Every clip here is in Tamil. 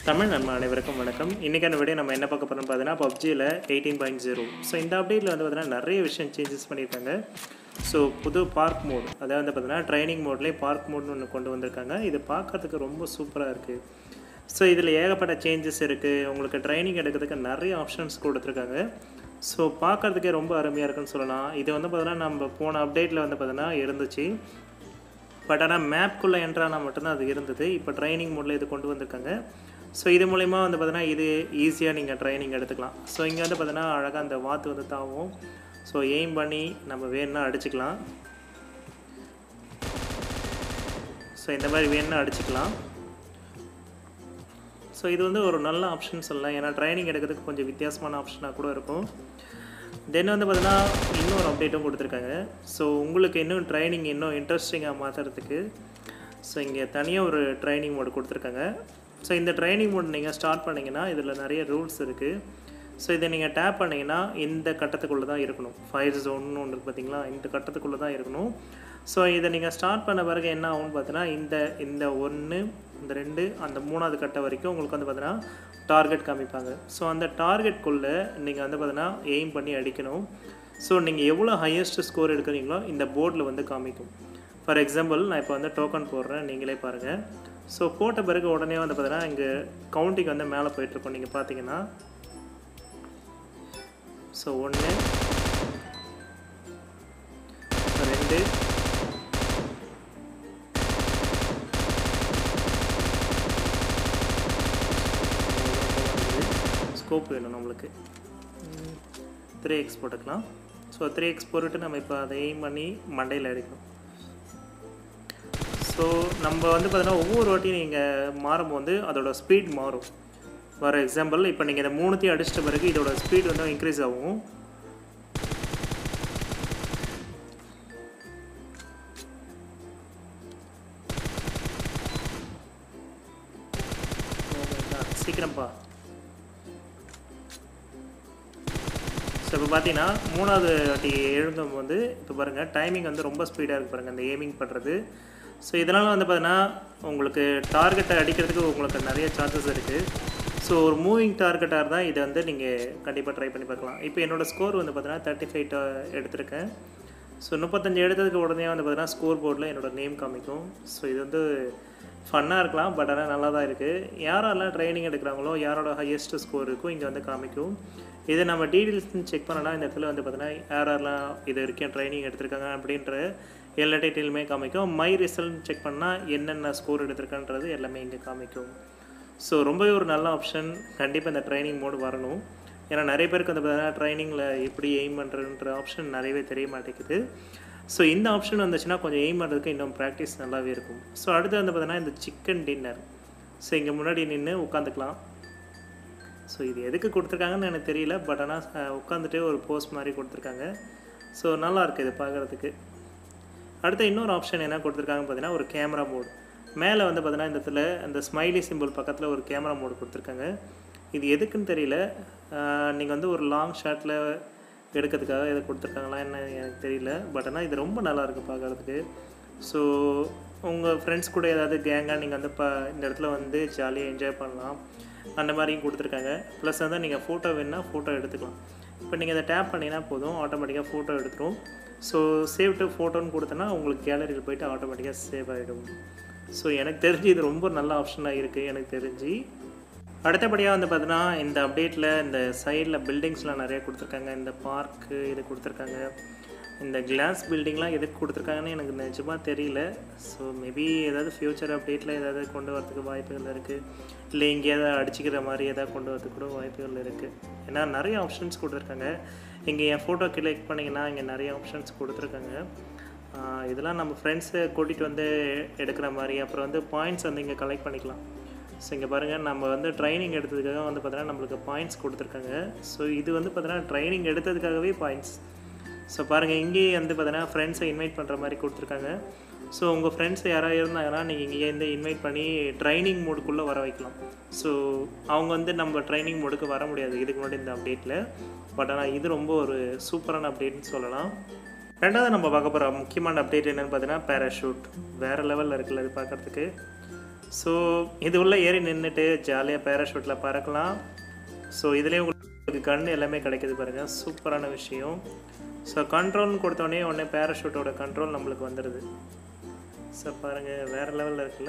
தமிழ் நண்பன் அனைவருக்கும் வணக்கம் இன்றைக்கான வீடியோ நம்ம என்ன பார்க்க போகிறோம்னு பார்த்தீங்கன்னா பப்ஜியில் எயிட்டீன் பாயிண்ட் ஜீரோ ஸோ இந்த அப்டேட்டில் வந்து பார்த்தீங்கன்னா நிறைய விஷயம் சேஞ்சஸ் பண்ணியிருக்காங்க ஸோ புது பார்க் மோட் அதாவது வந்து பார்த்தீங்கன்னா ட்ரைனிங் மோட்லேயே பார்க் மோட்னு ஒன்று கொண்டு வந்திருக்காங்க இது பார்க்கறதுக்கு ரொம்ப சூப்பராக இருக்குது ஸோ இதில் ஏகப்பட்ட சேஞ்சஸ் இருக்குது உங்களுக்கு ட்ரைனிங் எடுக்கிறதுக்கு நிறைய ஆப்ஷன்ஸ் கொடுத்துருக்காங்க ஸோ பார்க்கறதுக்கே ரொம்ப அருமையாக இருக்குன்னு சொல்லலாம் இது வந்து பார்த்தீங்கன்னா நம்ம போன அப்டேட்டில் வந்து பார்த்தீங்கன்னா இருந்துச்சு பட் ஆனால் மேப்குள்ளே என்ட்ரானா மட்டும்தான் அது இருந்தது இப்போ ட்ரைனிங் மோடில் இது கொண்டு வந்திருக்காங்க ஸோ இது மூலிமா வந்து பார்த்தீங்கன்னா இது ஈஸியாக நீங்கள் ட்ரைனிங் எடுத்துக்கலாம் ஸோ இங்கே வந்து பார்த்தீங்கன்னா அழகாக அந்த வாத்து வந்து தாவும் ஸோ எய்ம் பண்ணி நம்ம வேணும்னா அடிச்சுக்கலாம் ஸோ இந்த மாதிரி வேணும்னா அடிச்சுக்கலாம் ஸோ இது வந்து ஒரு நல்ல ஆப்ஷன் சொல்லலாம் ஏன்னா ட்ரைனிங் எடுக்கிறதுக்கு கொஞ்சம் வித்தியாசமான ஆப்ஷனாக கூட இருக்கும் தென் வந்து பார்த்தீங்கன்னா இன்னொரு அப்டேட்டும் கொடுத்துருக்காங்க ஸோ உங்களுக்கு இன்னும் ட்ரைனிங் இன்னும் இன்ட்ரெஸ்டிங்காக மாற்றுறதுக்கு ஸோ இங்கே தனியாக ஒரு ட்ரைனிங் மோடு கொடுத்துருக்காங்க ஸோ இந்த ட்ரைனிங் மோட் நீங்கள் ஸ்டார்ட் பண்ணிங்கன்னா இதில் நிறைய ரூல்ஸ் இருக்குது ஸோ இதை நீங்கள் டேப் பண்ணிங்கன்னா இந்த கட்டத்துக்குள்ளே தான் இருக்கணும் ஃபயர் ஜோன்னு ஒன்று இருக்குது பார்த்தீங்களா இந்த கட்டத்துக்குள்ளே தான் இருக்கணும் ஸோ இதை நீங்கள் ஸ்டார்ட் பண்ண பிறகு என்ன ஆகும்னு பார்த்தீங்கன்னா இந்த இந்த ஒன்று இந்த ரெண்டு அந்த மூணாவது கட்டம் வரைக்கும் உங்களுக்கு வந்து பார்த்தீங்கன்னா டார்கெட் காமிப்பாங்க ஸோ அந்த டார்கெட்குள்ளே நீங்கள் வந்து பார்த்தீங்கன்னா எய்ம் பண்ணி அடிக்கணும் ஸோ நீங்கள் எவ்வளோ ஹையஸ்ட் ஸ்கோர் எடுக்கிறீங்களோ இந்த போர்டில் வந்து காமிக்கும் ஃபார் எக்ஸாம்பிள் நான் இப்போ வந்து டோக்கன் போடுறேன் நீங்களே பாருங்கள் ஸோ போட்ட பிறகு உடனே வந்து பார்த்தீங்கன்னா இங்கே கவுண்டிங் வந்து மேலே போயிட்டுருக்கோம் நீங்கள் பார்த்தீங்கன்னா ஸோ ஒன்று ரெண்டு ஸ்கோப் வேணும் நம்மளுக்கு த்ரீ எக்ஸ் போட்டுக்கலாம் ஸோ த்ரீ எக்ஸ் போட்டுட்டு நம்ம இப்போ அதை எய்ம் பண்ணி மண்டையில் அடிக்கணும் ஸோ நம்ம வந்து பார்த்தீங்கன்னா ஒவ்வொரு வாட்டியும் நீங்கள் மாறும்போது அதோட ஸ்பீட் மாறும் ஃபார் எக்ஸாம்பிள் இப்போ நீங்கள் இந்த மூணுத்தையும் அடிச்சிட்ட பிறகு இதோட ஸ்பீட் வந்து இன்க்ரீஸ் ஆகும் சீக்கிரம்ப்பா ஸோ இப்போ பார்த்தீங்கன்னா மூணாவது வாட்டி எழுதும் போது இப்போ பாருங்கள் டைமிங் வந்து ரொம்ப ஸ்பீடாக இருக்குது பாருங்கள் அந்த எய்மிங் பண்ணுறது ஸோ இதனால் வந்து பார்த்தீங்கன்னா உங்களுக்கு டார்கெட்டை அடிக்கிறதுக்கு உங்களுக்கு நிறைய சான்சஸ் இருக்குது ஸோ ஒரு மூவிங் டார்கெட்டாக இருந்தால் இதை வந்து நீங்கள் கண்டிப்பாக ட்ரை பண்ணி பார்க்கலாம் இப்போ என்னோடய ஸ்கோர் வந்து பார்த்தீங்கன்னா தேர்ட்டி ஃபைவ் எடுத்திருக்கேன் ஸோ முப்பத்தஞ்சு எடுத்ததுக்கு உடனே வந்து பார்த்தீங்கன்னா ஸ்கோர் போர்டில் என்னோடய நேம் காமிக்கும் ஸோ இது வந்து ஃபன்னாக இருக்கலாம் பட் ஆனால் நல்லா தான் இருக்குது யாரெல்லாம் ட்ரைனிங் எடுக்கிறாங்களோ யாரோட ஹையஸ்ட் ஸ்கோர் இருக்கோ இங்கே வந்து காமிக்கும் இதை நம்ம டீட்டெயில்ஸ் செக் பண்ணனா இந்த இடத்துல வந்து பார்த்தீங்கன்னா யார் யாரெல்லாம் இது வரைக்கும் ட்ரைனிங் எடுத்திருக்காங்க அப்படின்ற எல்லா டீட்டெயிலுமே காமிக்கும் மை ரிசல்ட் செக் பண்ணால் என்னென்ன ஸ்கோர் எடுத்திருக்கான்றது எல்லாமே இங்கே காமிக்கும் ஸோ ரொம்பவே ஒரு நல்ல ஆப்ஷன் கண்டிப்பாக இந்த ட்ரைனிங் மோடு வரணும் ஏன்னா நிறைய பேருக்கு வந்து பார்த்தீங்கன்னா ட்ரைனிங்கில் எப்படி எய்ம் பண்ணுறன்ற ஆப்ஷன் நிறையவே தெரிய மாட்டேங்குது ஸோ இந்த ஆப்ஷன் வந்துச்சுன்னா கொஞ்சம் எய்ம் பண்ணுறதுக்கு இன்னும் ப்ராக்டிஸ் நல்லாவே இருக்கும் ஸோ அடுத்து வந்து பார்த்தீங்கன்னா இந்த சிக்கன் டின்னர் ஸோ இங்கே முன்னாடி நின்று உட்காந்துக்கலாம் ஸோ இது எதுக்கு கொடுத்துருக்காங்கன்னு எனக்கு தெரியல பட் ஆனால் உட்காந்துட்டே ஒரு போஸ்ட் மாதிரி கொடுத்துருக்காங்க ஸோ நல்லா இருக்குது இது பார்க்குறதுக்கு அடுத்து இன்னொரு ஆப்ஷன் என்ன கொடுத்துருக்காங்க பார்த்தீங்கன்னா ஒரு கேமரா மோடு மேலே வந்து பார்த்தீங்கன்னா இந்த இடத்துல அந்த ஸ்மைலி சிம்பிள் பக்கத்தில் ஒரு கேமரா மோடு கொடுத்துருக்காங்க இது எதுக்குன்னு தெரியல நீங்கள் வந்து ஒரு லாங் ஷாட்டில் எடுக்கிறதுக்காக இதை கொடுத்துருக்காங்களா என்ன எனக்கு தெரியல பட் ஆனால் இது ரொம்ப நல்லா இருக்குது பார்க்குறதுக்கு ஸோ உங்கள் ஃப்ரெண்ட்ஸ் கூட ஏதாவது கேங்காக நீங்கள் வந்து இப்போ இந்த இடத்துல வந்து ஜாலியாக என்ஜாய் பண்ணலாம் அந்த மாதிரியும் கொடுத்துருக்காங்க ப்ளஸ் வந்து நீங்கள் ஃபோட்டோ வேணுன்னா ஃபோட்டோ எடுத்துக்கலாம் இப்போ நீங்கள் அதை டேப் பண்ணிங்கன்னா போதும் ஆட்டோமேட்டிக்காக ஃபோட்டோ எடுத்துரும் ஸோ சேவ் டு ஃபோட்டோன்னு கொடுத்தனா உங்களுக்கு கேலரியில் போயிட்டு ஆட்டோமேட்டிக்காக சேவ் ஆகிடும் ஸோ எனக்கு தெரிஞ்சு இது ரொம்ப நல்ல ஆப்ஷனாக இருக்குது எனக்கு தெரிஞ்சு அடுத்தபடியாக வந்து பார்த்தீங்கன்னா இந்த அப்டேட்டில் இந்த சைடில் பில்டிங்ஸ்லாம் நிறைய கொடுத்துருக்காங்க இந்த பார்க்கு இது கொடுத்துருக்காங்க இந்த கிளாஸ் பில்டிங்லாம் எதுக்கு கொடுத்துருக்காங்கன்னு எனக்கு நிஜமாக தெரியல ஸோ மேபி ஏதாவது ஃப்யூச்சர் அப்டேட்டில் ஏதாவது கொண்டு வரதுக்கு வாய்ப்புகள் இருக்குது இல்லை எங்கேயாவது அடிச்சிக்கிற மாதிரி ஏதாவது கொண்டு வரதுக்கு கூட வாய்ப்புகள் இருக்குது ஏன்னா நிறைய ஆப்ஷன்ஸ் கொடுத்துருக்காங்க இங்கே என் ஃபோட்டோ கிளிக் பண்ணிங்கன்னா இங்கே நிறைய ஆப்ஷன்ஸ் கொடுத்துருக்காங்க இதெல்லாம் நம்ம ஃப்ரெண்ட்ஸை கூட்டிகிட்டு வந்து எடுக்கிற மாதிரி அப்புறம் வந்து பாயிண்ட்ஸ் வந்து இங்கே கலெக்ட் பண்ணிக்கலாம் ஸோ இங்கே பாருங்கள் நம்ம வந்து ட்ரைனிங் எடுத்ததுக்காக வந்து பார்த்தீங்கன்னா நம்மளுக்கு பாயிண்ட்ஸ் கொடுத்துருக்காங்க ஸோ இது வந்து பார்த்தீங்கன்னா ட்ரைனிங் எடுத்ததுக்காகவே பாயிண்ட்ஸ் ஸோ பாருங்கள் இங்கேயே வந்து பார்த்தீங்கன்னா ஃப்ரெண்ட்ஸை இன்வைட் பண்ணுற மாதிரி கொடுத்துருக்காங்க ஸோ உங்கள் ஃப்ரெண்ட்ஸ் யாராவது இருந்தாங்கன்னா நீங்கள் இங்கேருந்து இன்வைட் பண்ணி ட்ரைனிங் மோடுக்குள்ளே வர வைக்கலாம் ஸோ அவங்க வந்து நம்ம ட்ரைனிங் மோடுக்கு வர முடியாது இதுக்கு முன்னாடி இந்த அப்டேட்டில் பட் ஆனால் இது ரொம்ப ஒரு சூப்பரான அப்டேட்னு சொல்லலாம் ரெண்டாவது நம்ம பார்க்க போகிற முக்கியமான அப்டேட் என்னென்னு பார்த்தீங்கன்னா பேராஷூட் வேறு லெவலில் இருக்குல்ல அது பார்க்குறதுக்கு ஸோ இது உள்ள ஏறி நின்றுட்டு ஜாலியாக பேராஷூட்டில் பறக்கலாம் ஸோ இதுலேயே உங்களுக்கு கன் எல்லாமே கிடைக்குது பாருங்கள் சூப்பரான விஷயம் ஸோ கண்ட்ரோல்னு கொடுத்தோடனே உடனே பேராஷூட்டோட கண்ட்ரோல் நம்மளுக்கு வந்துடுது ஸோ பாருங்கள் வேறு லெவலில் இருக்குல்ல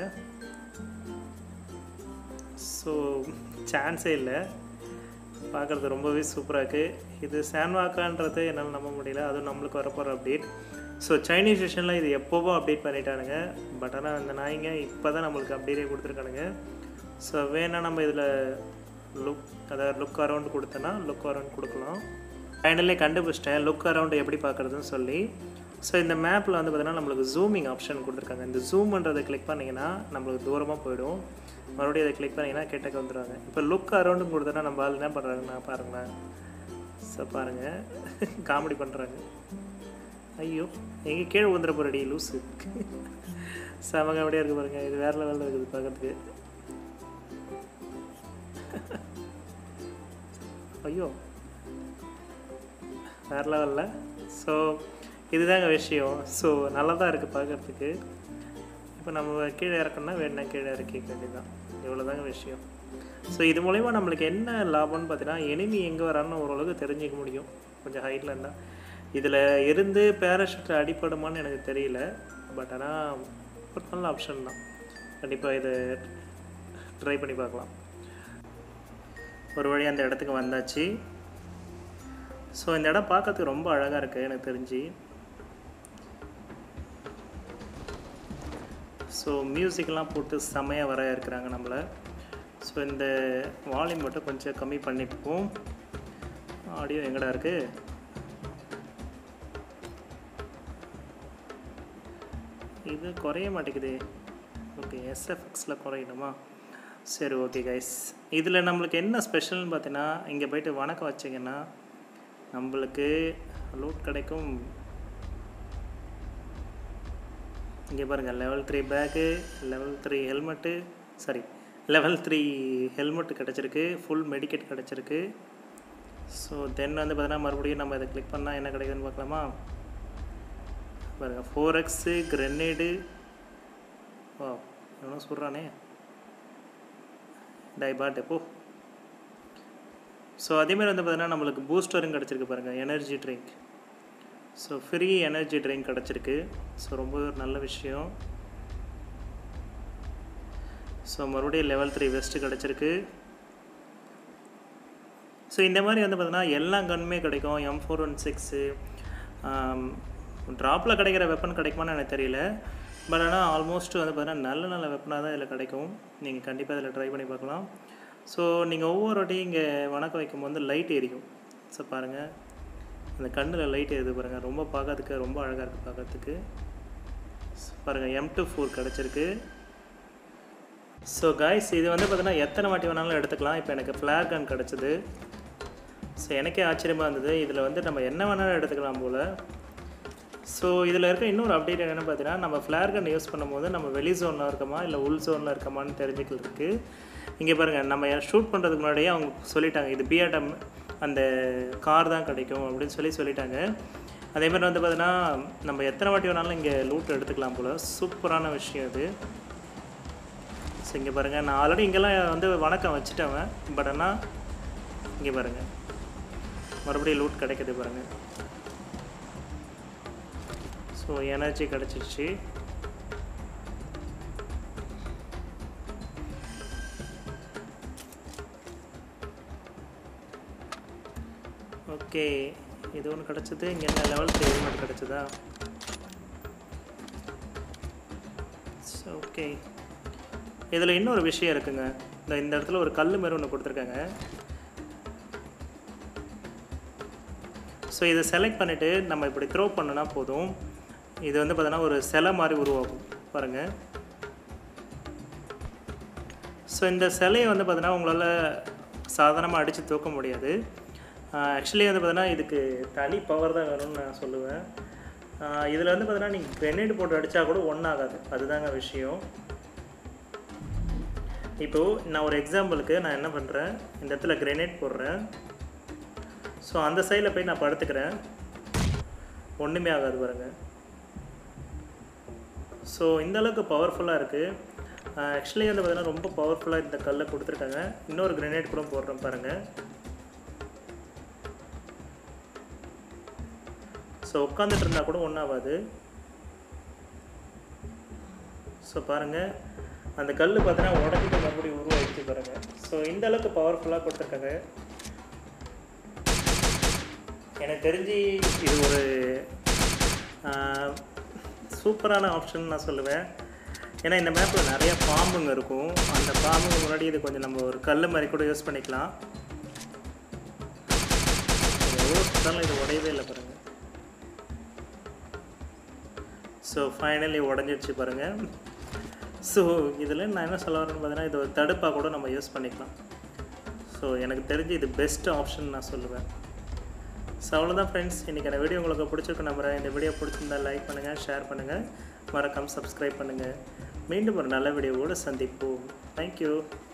ஸோ சான்ஸே இல்லை பார்க்குறது ரொம்பவே சூப்பராக இருக்குது இது சான்வாக்கான்றது என்னால் நம்ப முடியல அதுவும் நம்மளுக்கு வரப்போகிற அப்டேட் ஸோ சைனீஸ் விஷனில் இது எப்போவோ அப்டேட் பண்ணிட்டானுங்க பட் ஆனால் அந்த நாய்ங்க இப்போ தான் நம்மளுக்கு அப்டேட்டே கொடுத்துருக்கானுங்க ஸோ வேணால் நம்ம இதில் லுக் அதாவது லுக் அரவுண்ட் கொடுத்தோன்னா லுக் அரவுண்ட் கொடுக்கலாம் ஃபைனலே கண்டுபிடிச்சிட்டேன் லுக் அரவுண்ட் எப்படி பார்க்குறதுன்னு சொல்லி ஸோ இந்த மேப்பில் வந்து பார்த்தீங்கன்னா நம்மளுக்கு ஜூமிங் ஆப்ஷன் கொடுத்துருக்காங்க இந்த ஜூம்ன்றதை கிளிக் பண்ணிங்கன்னா நம்மளுக்கு தூரமாக போயிடும் மறுபடியும் அதை கிளிக் பண்ணிங்கன்னா கிட்டக்க வந்துடுவாங்க இப்போ லுக் அரவுண்டும் கொடுத்தோன்னா நம்ம ஆள் என்ன பண்ணுறாங்கன்னா பாருங்களேன் ஸோ பாருங்கள் காமெடி பண்ணுறாங்க ஐயோ எங்கே கீழே வந்துட போகிறடி லூஸு செம காமெடியாக இருக்குது பாருங்கள் இது வேறு லெவலில் இருக்குது பார்க்குறதுக்கு ஐயோ வேறு லெவலில் ஸோ இதுதாங்க விஷயம் ஸோ நல்லா தான் இருக்குது பார்க்குறதுக்கு இப்போ நம்ம கீழே இறக்கணும்னா வேணா கீழே இறக்கிக்க வேண்டியதுதான் இவ்வளோதாங்க விஷயம் ஸோ இது மூலயமா நம்மளுக்கு என்ன லாபம்னு பார்த்தீங்கன்னா எனிமி எங்கே வரான்னு ஓரளவுக்கு தெரிஞ்சிக்க முடியும் கொஞ்சம் ஹைட்டில் இருந்தால் இதில் இருந்து பேராஷூட்டில் அடிப்படுமான்னு எனக்கு தெரியல பட் ஆனால் ஒரு நல்ல ஆப்ஷன் தான் கண்டிப்பாக இதை ட்ரை பண்ணி பார்க்கலாம் ஒரு வழி அந்த இடத்துக்கு வந்தாச்சு ஸோ இந்த இடம் பார்க்கறதுக்கு ரொம்ப அழகாக இருக்குது எனக்கு தெரிஞ்சு ஸோ மியூசிக்லாம் போட்டு செமையாக வர இருக்கிறாங்க நம்மளை ஸோ இந்த வால்யூம் மட்டும் கொஞ்சம் கம்மி பண்ணிப்போம் ஆடியோ எங்கடா இருக்குது இது குறைய மாட்டேங்குது ஓகே எஸ்எஃப்எக்ஸில் குறையணுமா சரி ஓகே கைஸ் இதில் நம்மளுக்கு என்ன ஸ்பெஷல்னு பார்த்தீங்கன்னா இங்கே போயிட்டு வணக்கம் வச்சிங்கன்னா நம்மளுக்கு லூட் கிடைக்கும் இங்கே பாருங்கள் level three bag level three helmet sorry level three helmet கிடச்சிருக்கு ஃபுல் மெடிக்கெட் கிடச்சிருக்கு ஸோ தென் வந்து பார்த்தீங்கன்னா மறுபடியும் நம்ம இதை கிளிக் பண்ணால் என்ன கிடைக்குதுன்னு பார்க்கலாமா பாருங்கள் ஃபோர் எக்ஸு கிரெனேடு ஓ எவ்வளோ சொல்கிறானே டைபா டெப்போ ஸோ அதேமாதிரி வந்து பார்த்தீங்கன்னா நம்மளுக்கு பூஸ்டரும் கிடச்சிருக்கு பாருங்கள் energy drink so free energy drink கிடச்சிருக்கு ஸோ ரொம்ப ஒரு நல்ல விஷயம் ஸோ மறுபடியும் லெவல் த்ரீ வெஸ்ட்டு கிடச்சிருக்கு ஸோ இந்த மாதிரி வந்து பார்த்தீங்கன்னா எல்லா கன்னுமே கிடைக்கும் எம் ஃபோர் ஒன் சிக்ஸு ட்ராப்பில் கிடைக்கிற வெப்பன் கிடைக்குமான்னு எனக்கு தெரியல பட் ஆனால் ஆல்மோஸ்ட் வந்து பார்த்தீங்கன்னா நல்ல நல்ல வெப்பனாக தான் இதில் கிடைக்கும் நீங்கள் கண்டிப்பாக இதில் ட்ரை பண்ணி பார்க்கலாம் ஸோ நீங்கள் ஒவ்வொரு வாட்டியும் இங்கே வணக்கம் வைக்கும் போது லைட் எரியும் ஸோ பாருங்கள் அந்த கண்ணில் லைட் எரியுது பாருங்கள் ரொம்ப பார்க்கறதுக்கு ரொம்ப அழகாக இருக்குது பார்க்கறதுக்கு பாருங்கள் எம் டூ ஃபோர் கிடச்சிருக்கு ஸோ காய்ஸ் இது வந்து பார்த்தீங்கன்னா எத்தனை வாட்டி வேணாலும் எடுத்துக்கலாம் இப்போ எனக்கு ஃப்ளார் கன் கிடச்சிது ஸோ எனக்கே ஆச்சரியமாக இருந்தது இதில் வந்து நம்ம என்ன வேணாலும் எடுத்துக்கலாம் போல் ஸோ இதில் இருக்க இன்னொரு அப்டேட் என்னென்னு பார்த்தீங்கன்னா நம்ம ஃப்ளேர் கன் யூஸ் பண்ணும்போது நம்ம வெளி ஜோனில் இருக்கோமா இல்லை உள் ஜோனில் இருக்கமான்னு தெரிஞ்சுக்கிறதுக்கு இங்கே பாருங்கள் நம்ம ஷூட் பண்ணுறதுக்கு முன்னாடியே அவங்க சொல்லிட்டாங்க இது பிஆர்டம் அந்த கார் தான் கிடைக்கும் அப்படின்னு சொல்லி சொல்லிட்டாங்க அதே மாதிரி வந்து பார்த்தீங்கன்னா நம்ம எத்தனை வாட்டி வேணாலும் இங்கே லூட் எடுத்துக்கலாம் போல் சூப்பரான விஷயம் இது ஸோ இங்கே பாருங்கள் நான் ஆல்ரெடி இங்கெல்லாம் வந்து வணக்கம் வச்சுட்டேன் பட் ஆனால் இங்கே பாருங்கள் மறுபடியும் லூட் கிடைக்குது பாருங்கள் ஸோ எனர்ஜி கிடச்சிருச்சு ஓகே இது ஒன்று கிடச்சிது இங்கே என்ன லெவல் த்ரீ ஹெல்மெட் கிடச்சிதா ஓகே இதில் இன்னொரு விஷயம் இருக்குங்க இந்த இந்த இடத்துல ஒரு கல் மாரி ஒன்று கொடுத்துருக்காங்க ஸோ இதை செலக்ட் பண்ணிவிட்டு நம்ம இப்படி த்ரோ பண்ணோன்னா போதும் இது வந்து பார்த்தோன்னா ஒரு சிலை மாதிரி உருவாகும் பாருங்கள் ஸோ இந்த சிலையை வந்து பார்த்தோன்னா உங்களால் சாதாரணமாக அடித்து தூக்க முடியாது ஆக்சுவலி வந்து பார்த்தோன்னா இதுக்கு தனி பவர் தான் வேணும்னு நான் சொல்லுவேன் இதில் வந்து பார்த்தோன்னா நீங்கள் கிரெனேட் போட்டு அடித்தா கூட ஒன்றும் ஆகாது அதுதாங்க விஷயம் இப்போது நான் ஒரு எக்ஸாம்பிளுக்கு நான் என்ன பண்ணுறேன் இந்த இடத்துல கிரெனேட் போடுறேன் ஸோ அந்த சைடில் போய் நான் படுத்துக்கிறேன் ஒன்றுமே ஆகாது பாருங்கள் ஸோ இந்த அளவுக்கு பவர்ஃபுல்லாக இருக்குது ஆக்சுவலி வந்து பார்த்தீங்கன்னா ரொம்ப பவர்ஃபுல்லாக இந்த கல்லை கொடுத்துருக்காங்க இன்னொரு கிரனேட் கூட போடுறோம் பாருங்கள் ஸோ உட்காந்துட்டு இருந்தால் கூட ஒன்றாகாது ஸோ பாருங்கள் அந்த கல் பார்த்தீங்கன்னா உடஞ்சிட்டு மறுபடியும் உருவாயிடுச்சு பாருங்கள் ஸோ இந்த அளவுக்கு பவர்ஃபுல்லாக கொடுத்துருக்காங்க எனக்கு தெரிஞ்சு இது ஒரு சூப்பரான ஆப்ஷன் நான் சொல்லுவேன் ஏன்னா இந்த மேப்பில் நிறைய பாம்புங்க இருக்கும் அந்த பாம்புங்க முன்னாடி இது கொஞ்சம் நம்ம ஒரு கல் மாதிரி கூட யூஸ் பண்ணிக்கலாம் எவ்வளோ சுத்தாலும் இது உடையவே இல்லை பாருங்கள் ஸோ ஃபைனலி உடஞ்சிடுச்சு பாருங்கள் ஸோ இதில் நான் என்ன சொல்ல வரேன்னு பார்த்தீங்கன்னா இது ஒரு தடுப்பாக கூட நம்ம யூஸ் பண்ணிக்கலாம் ஸோ எனக்கு தெரிஞ்சு இது பெஸ்ட் ஆப்ஷன் நான் சொல்லுவேன் ஸோ அவ்வளோதான் ஃப்ரெண்ட்ஸ் இன்றைக்கான வீடியோ உங்களுக்கு பிடிச்சிருக்கு நம்புறேன் இந்த வீடியோ பிடிச்சிருந்தா லைக் பண்ணுங்கள் ஷேர் பண்ணுங்கள் மறக்காமல் சப்ஸ்கிரைப் பண்ணுங்கள் மீண்டும் ஒரு நல்ல வீடியோவோடு சந்திப்போம் தேங்க்யூ